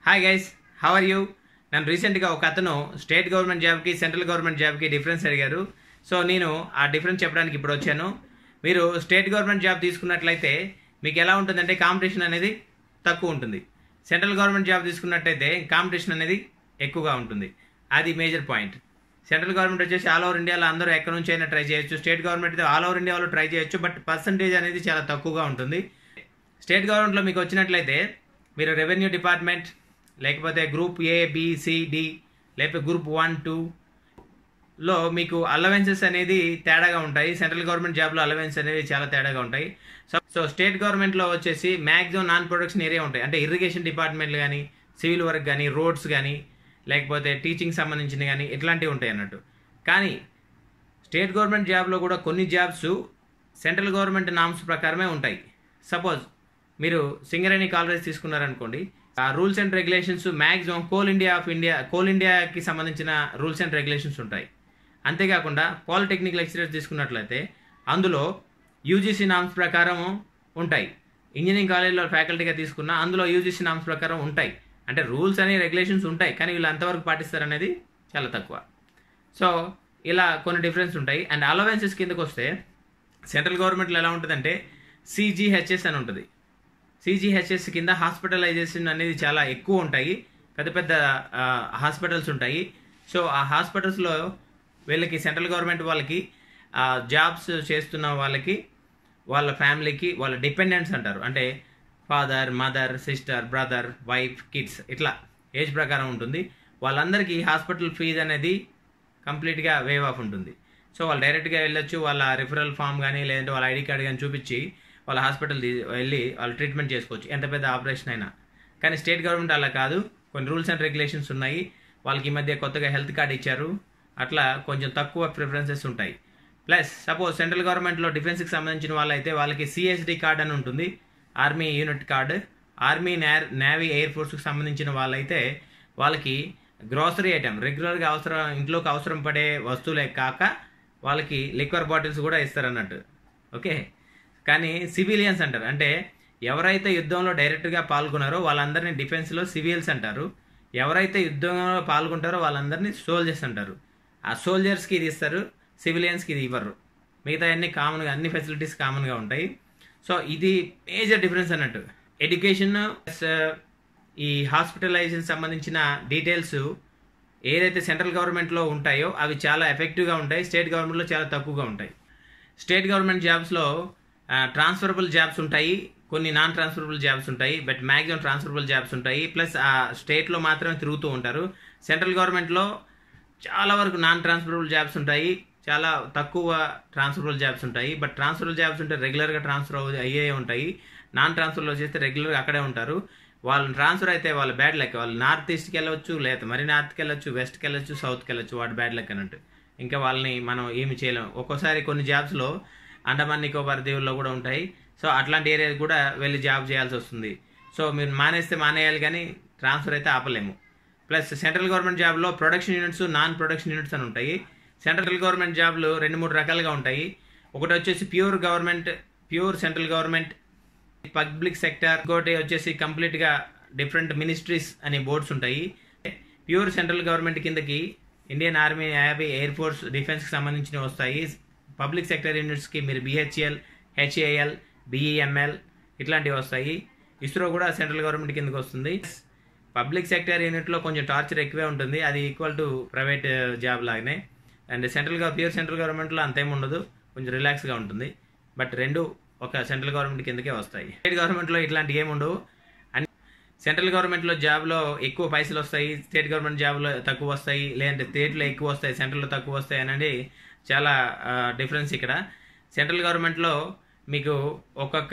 hi guys how are you నన్ను రీసెంట్గా ఒక అతను స్టేట్ గవర్నమెంట్ జాబ్కి సెంట్రల్ గవర్నమెంట్ జాబ్కి డిఫరెన్స్ అడిగారు సో నేను ఆ డిఫరెన్స్ చెప్పడానికి ఇప్పుడు వచ్చాను మీరు స్టేట్ గవర్నమెంట్ జాబ్ తీసుకున్నట్లయితే మీకు ఎలా ఉంటుందంటే కాంపిటీషన్ అనేది తక్కువ ఉంటుంది సెంట్రల్ గవర్నమెంట్ జాబ్ తీసుకున్నట్టయితే కాంపిటీషన్ అనేది ఎక్కువగా ఉంటుంది అది మేజర్ పాయింట్ సెంట్రల్ గవర్నమెంట్ వచ్చేసి ఆల్ ఓవర్ ఇండియాలో అందరూ ఎక్కడి నుంచి అయినా ట్రై చేయొచ్చు స్టేట్ గవర్నమెంట్ అయితే ఆల్ ఓవర్ ఇండియాలో ట్రై చేయొచ్చు బట్ పర్సంటేజ్ అనేది చాలా తక్కువగా ఉంటుంది స్టేట్ గవర్నమెంట్లో మీకు వచ్చినట్లయితే మీరు రెవెన్యూ డిపార్ట్మెంట్ లేకపోతే group A B C D లేకపోతే గ్రూప్ వన్ టూ లో మీకు అలవెన్సెస్ అనేది తేడాగా ఉంటాయి సెంట్రల్ గవర్నమెంట్ జాబ్లో అలవెన్స్ అనేవి చాలా తేడాగా ఉంటాయి సో సో స్టేట్ గవర్నమెంట్లో వచ్చేసి మ్యాక్సిమం నాన్ ప్రొడక్షన్ ఏరియా ఉంటాయి అంటే ఇరిగేషన్ డిపార్ట్మెంట్లు కానీ సివిల్ వర్క్ కానీ రోడ్స్ కానీ లేకపోతే టీచింగ్ సంబంధించినవి కానీ ఇట్లాంటివి ఉంటాయి అన్నట్టు కానీ స్టేట్ గవర్నమెంట్ జాబ్లో కూడా కొన్ని జాబ్స్ సెంట్రల్ గవర్నమెంట్ నామ్స్ ప్రకారమే ఉంటాయి సపోజ్ మీరు సింగరేణి కాలరేజ్ తీసుకున్నారనుకోండి ఆ rules and regulations maximum coal India of India coal ఇండియాకి సంబంధించిన రూల్స్ అండ్ రెగ్యులేషన్స్ ఉంటాయి అంతేకాకుండా పాలిటెక్నిక్ లెక్చరర్స్ తీసుకున్నట్లయితే అందులో యూజీసీ నామ్స్ ప్రకారం ఉంటాయి ఇంజనీరింగ్ కాలేజ్లో ఫ్యాకల్టీగా తీసుకున్న అందులో యూజీసీ నామ్స్ ప్రకారం ఉంటాయి అంటే రూల్స్ అని రెగ్యులేషన్స్ ఉంటాయి కానీ వీళ్ళు అంతవరకు పాటిస్తారనేది చాలా తక్కువ సో ఇలా కొన్ని డిఫరెన్స్ ఉంటాయి అండ్ అలవెన్సెస్ కిందకు వస్తే సెంట్రల్ గవర్నమెంట్లో ఎలా ఉంటుందంటే సిజీహెచ్ఎస్ అని ఉంటుంది సిజీహెచ్ఎస్ కింద హాస్పిటలైజేషన్ అనేది చాలా ఎక్కువ ఉంటాయి పెద్ద పెద్ద హాస్పిటల్స్ ఉంటాయి సో ఆ హాస్పిటల్స్లో వీళ్ళకి సెంట్రల్ గవర్నమెంట్ వాళ్ళకి జాబ్స్ చేస్తున్న వాళ్ళకి వాళ్ళ ఫ్యామిలీకి వాళ్ళ డిపెండెంట్స్ అంటారు అంటే father mother sister brother wife kids ఇట్లా ఏజ్ ప్రకారం ఉంటుంది వాళ్ళందరికీ హాస్పిటల్ ఫీజు అనేది కంప్లీట్గా వేవ్ ఆఫ్ ఉంటుంది సో వాళ్ళు డైరెక్ట్గా వెళ్ళొచ్చు వాళ్ళ రిఫరల్ ఫామ్ కానీ లేదంటే వాళ్ళ ఐడి కార్డ్ కానీ చూపించి వాళ్ళ హాస్పిటల్ వెళ్ళి వాళ్ళు ట్రీట్మెంట్ చేసుకోవచ్చు ఎంత పెద్ద ఆపరేషన్ అయినా కానీ స్టేట్ గవర్నమెంట్ అలా కాదు కొన్ని రూల్స్ అండ్ రెగ్యులేషన్స్ ఉన్నాయి వాళ్ళకి ఈ మధ్య కొత్తగా హెల్త్ కార్డ్ ఇచ్చారు అట్లా కొంచెం తక్కువ ప్రిఫరెన్సెస్ ఉంటాయి ప్లస్ సపోజ్ సెంట్రల్ గవర్నమెంట్లో డిఫెన్స్కి సంబంధించిన వాళ్ళైతే వాళ్ళకి సిఎస్డి కార్డ్ అని ఉంటుంది ఆర్మీ యూనిట్ కార్డు ఆర్మీ నేర్ నేవీ ఎయిర్ ఫోర్స్కి సంబంధించిన వాళ్ళైతే వాళ్ళకి గ్రోసరీ ఐటమ్ రెగ్యులర్గా అవసరం ఇంట్లోకి అవసరం పడే వస్తువులే కాక వాళ్ళకి లిక్వర్ బాటిల్స్ కూడా ఇస్తారన్నట్టు ఓకే కానీ సివిలియన్స్ అంటారు అంటే ఎవరైతే యుద్ధంలో డైరెక్ట్గా పాల్గొన్నారో వాళ్ళందరినీ డిఫెన్స్లో సివిల్స్ అంటారు ఎవరైతే యుద్ధంలో పాల్గొంటారో వాళ్ళందరినీ సోల్జర్స్ అంటారు ఆ సోల్జర్స్కి ఇది ఇస్తారు సివిలియన్స్కి ఇది ఇవ్వరు మిగతా అన్ని కామన్గా అన్ని ఫెసిలిటీస్ కామన్గా ఉంటాయి సో ఇది మేజర్ డిఫరెన్స్ అన్నట్టు ఎడ్యుకేషన్ ఈ హాస్పిటలైజేషన్ సంబంధించిన డీటెయిల్స్ ఏదైతే సెంట్రల్ గవర్నమెంట్లో ఉంటాయో అవి చాలా ఎఫెక్టివ్గా ఉంటాయి స్టేట్ గవర్నమెంట్లో చాలా తక్కువగా ఉంటాయి స్టేట్ గవర్నమెంట్ జాబ్స్లో ట్రాన్స్ఫరబుల్ జాబ్స్ ఉంటాయి కొన్ని నాన్ ట్రాన్స్ఫరబుల్ జాబ్స్ ఉంటాయి బట్ మ్యాక్సిమం ట్రాన్స్ఫరబుల్ జాబ్స్ ఉంటాయి ప్లస్ ఆ స్టేట్లో మాత్రమే తిరుగుతూ ఉంటారు సెంట్రల్ గవర్నమెంట్లో చాలా వరకు నాన్ ట్రాన్స్ఫరబుల్ జాబ్స్ ఉంటాయి చాలా తక్కువ ట్రాన్స్ఫరబుల్ జాబ్స్ ఉంటాయి బట్ ట్రాన్స్ఫరబుల్ జాబ్స్ ఉంటే రెగ్యులర్గా ట్రాన్స్ఫర్ అయ్యే ఉంటాయి నాన్ ట్రాన్స్ఫర్లో చేస్తే రెగ్యులర్గా అక్కడే ఉంటారు వాళ్ళు ట్రాన్స్ఫర్ అయితే వాళ్ళ బ్యాడ్ లెక్క వాళ్ళు నార్త్ ఈస్ట్కి వెళ్ళవచ్చు లేదా మరి నార్త్కి వెళ్ళొచ్చు వెస్ట్కి వెళ్ళొచ్చు సౌత్కి వెళ్ళొచ్చు వాటి బ్యాడ్ లెక్క అన్నట్టు ఇంకా వాళ్ళని మనం ఏమి చేయలేం ఒక్కోసారి కొన్ని జాబ్స్లో అండమాన్ నికోబార్ దీవుల్లో కూడా ఉంటాయి సో అట్లాంటి ఏరియాకి కూడా వెళ్ళి జాబ్ చేయాల్సి వస్తుంది సో మీరు మానేస్తే మానేయాలి కానీ ట్రాన్స్ఫర్ అయితే ఆపలేము ప్లస్ సెంట్రల్ గవర్నమెంట్ జాబ్లో production units non production units అని ఉంటాయి సెంట్రల్ గవర్నమెంట్ జాబ్లు రెండు మూడు రకాలుగా ఉంటాయి ఒకటి వచ్చేసి pure government pure central government public sector ఇంకోటి వచ్చేసి కంప్లీట్గా డిఫరెంట్ మినిస్ట్రీస్ అనే బోర్డ్స్ ఉంటాయి ప్యూర్ సెంట్రల్ గవర్నమెంట్ కిందకి Indian army navy air force డిఫెన్స్కి సంబంధించినవి వస్తాయి పబ్లిక్ సెక్టర్ యూనిట్స్కి మీరు బిహెచ్ఎల్ హెచ్ఏఎల్ బిఈఎంఎల్ ఇట్లాంటివి వస్తాయి ఇస్రో కూడా సెంట్రల్ గవర్నమెంట్ కిందకి వస్తుంది పబ్లిక్ సెక్టర్ యూనిట్లో కొంచెం టార్చర్ ఎక్కువే ఉంటుంది అది ఈక్వల్ టు ప్రైవేట్ జాబ్ లాగానే అండ్ సెంట్రల్ ప్యూర్ సెంట్రల్ గవర్నమెంట్లో అంతేం ఉండదు కొంచెం రిలాక్స్గా ఉంటుంది బట్ రెండు ఒక సెంట్రల్ గవర్నమెంట్ కిందకే వస్తాయి స్టేట్ గవర్నమెంట్లో ఇట్లాంటి ఏమి ఉండవు అండ్ సెంట్రల్ గవర్నమెంట్లో జాబ్లో ఎక్కువ పైసలు వస్తాయి స్టేట్ గవర్నమెంట్ జాబ్లో తక్కువ వస్తాయి లేదంటే స్టేట్లో ఎక్కువ వస్తాయి సెంట్రల్లో తక్కువ వస్తాయి అనేది చాలా డిఫరెన్స్ ఇక్కడ సెంట్రల్ గవర్నమెంట్లో మీకు ఒక్కొక్క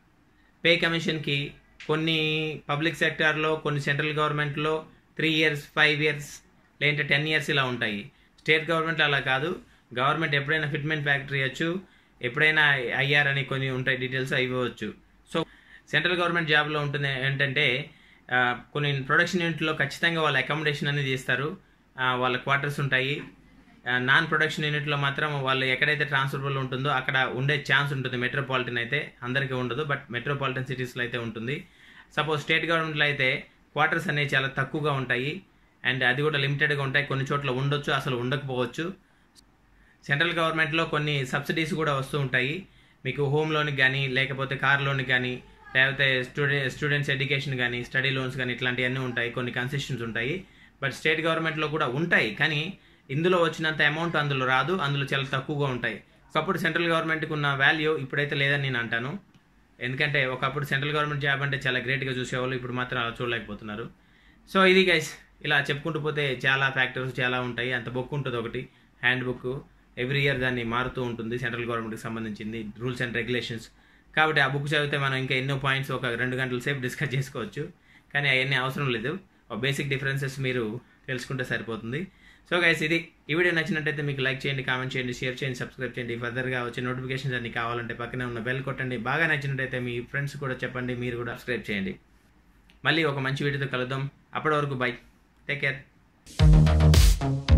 పే కమిషన్కి కొన్ని పబ్లిక్ సెక్టార్లో కొన్ని సెంట్రల్ గవర్నమెంట్లో త్రీ ఇయర్స్ ఫైవ్ ఇయర్స్ లేదంటే టెన్ ఇయర్స్ ఇలా ఉంటాయి స్టేట్ గవర్నమెంట్ అలా కాదు గవర్నమెంట్ ఎప్పుడైనా ఫిట్మెంట్ ఫ్యాక్టరీ ఇవ్వచ్చు ఎప్పుడైనా ఐఆర్ అని కొన్ని ఉంటాయి డీటెయిల్స్ అవి ఇవ్వచ్చు సో సెంట్రల్ గవర్నమెంట్ జాబ్లో ఉంటుంది ఏంటంటే కొన్ని ప్రొడక్షన్ యూనిట్లో ఖచ్చితంగా వాళ్ళ అకామిడేషన్ అనేది ఇస్తారు వాళ్ళ క్వార్టర్స్ ఉంటాయి నాన్ ప్రొడక్షన్ యూనిట్లో మాత్రం వాళ్ళు ఎక్కడైతే ట్రాన్స్ఫరబుల్ ఉంటుందో అక్కడ ఉండే ఛాన్స్ ఉంటుంది మెట్రోపాలిటన్ అయితే అందరికీ ఉండదు బట్ మెట్రోపాలిటన్ సిటీస్లో అయితే ఉంటుంది సపోజ్ స్టేట్ గవర్నమెంట్లో అయితే క్వార్టర్స్ అనేవి చాలా తక్కువగా ఉంటాయి అండ్ అది కూడా లిమిటెడ్గా ఉంటాయి కొన్ని చోట్ల ఉండొచ్చు అసలు ఉండకపోవచ్చు సెంట్రల్ గవర్నమెంట్లో కొన్ని సబ్సిడీస్ కూడా వస్తూ ఉంటాయి మీకు హోమ్ లోన్కి కానీ లేకపోతే కార్ లోన్కి కానీ లేకపోతే స్టూడెంట్ స్టూడెంట్స్ ఎడ్యుకేషన్ కానీ స్టడీ లోన్స్ కానీ ఇట్లాంటివన్నీ ఉంటాయి కొన్ని కన్సెషన్స్ ఉంటాయి బట్ స్టేట్ గవర్నమెంట్లో కూడా ఉంటాయి కానీ ఇందులో వచ్చినంత అమౌంట్ అందులో రాదు అందులో చాలా తక్కువగా ఉంటాయి ఒకప్పుడు సెంట్రల్ గవర్నమెంట్కి ఉన్న వాల్యూ ఇప్పుడైతే లేదని నేను అంటాను ఎందుకంటే ఒకప్పుడు సెంట్రల్ గవర్నమెంట్ జాబ్ అంటే చాలా గ్రేట్గా చూసేవాళ్ళు ఇప్పుడు మాత్రం అలా చూడలేకపోతున్నారు సో ఇది గైస్ ఇలా చెప్పుకుంటూ పోతే చాలా ఫ్యాక్టర్స్ చాలా ఉంటాయి అంత బుక్ ఉంటుంది ఒకటి హ్యాండ్ బుక్ ఎవ్రీ ఇయర్ దాన్ని మారుతూ ఉంటుంది సెంట్రల్ గవర్నమెంట్కి సంబంధించింది రూల్స్ అండ్ రెగ్యులేషన్స్ కాబట్టి ఆ బుక్ చదివితే మనం ఇంకా ఎన్నో పాయింట్స్ ఒక రెండు గంటల సేపు డిస్కస్ చేసుకోవచ్చు కానీ అవన్నీ అవసరం లేదు బేసిక్ డిఫరెన్సెస్ మీరు తెలుసుకుంటే సరిపోతుంది సో గైస్ ఇది ఈ వీడియో నచ్చినట్టయితే మీకు లైక్ చేయండి కామెంట్ చేయండి షేర్ చేయండి సబ్స్క్రైబ్ చేయండి ఫర్దర్గా వచ్చే నోటిఫికేషన్స్ అన్ని కావాలంటే పక్కనే ఉన్న బెల్ కొట్టండి బాగా నచ్చినట్టయితే మీ ఫ్రెండ్స్ కూడా చెప్పండి మీరు కూడా సబ్స్క్రైబ్ చేయండి మళ్ళీ ఒక మంచి వీడియోతో కలుద్దాం అప్పటి వరకు బై టేక్ కేర్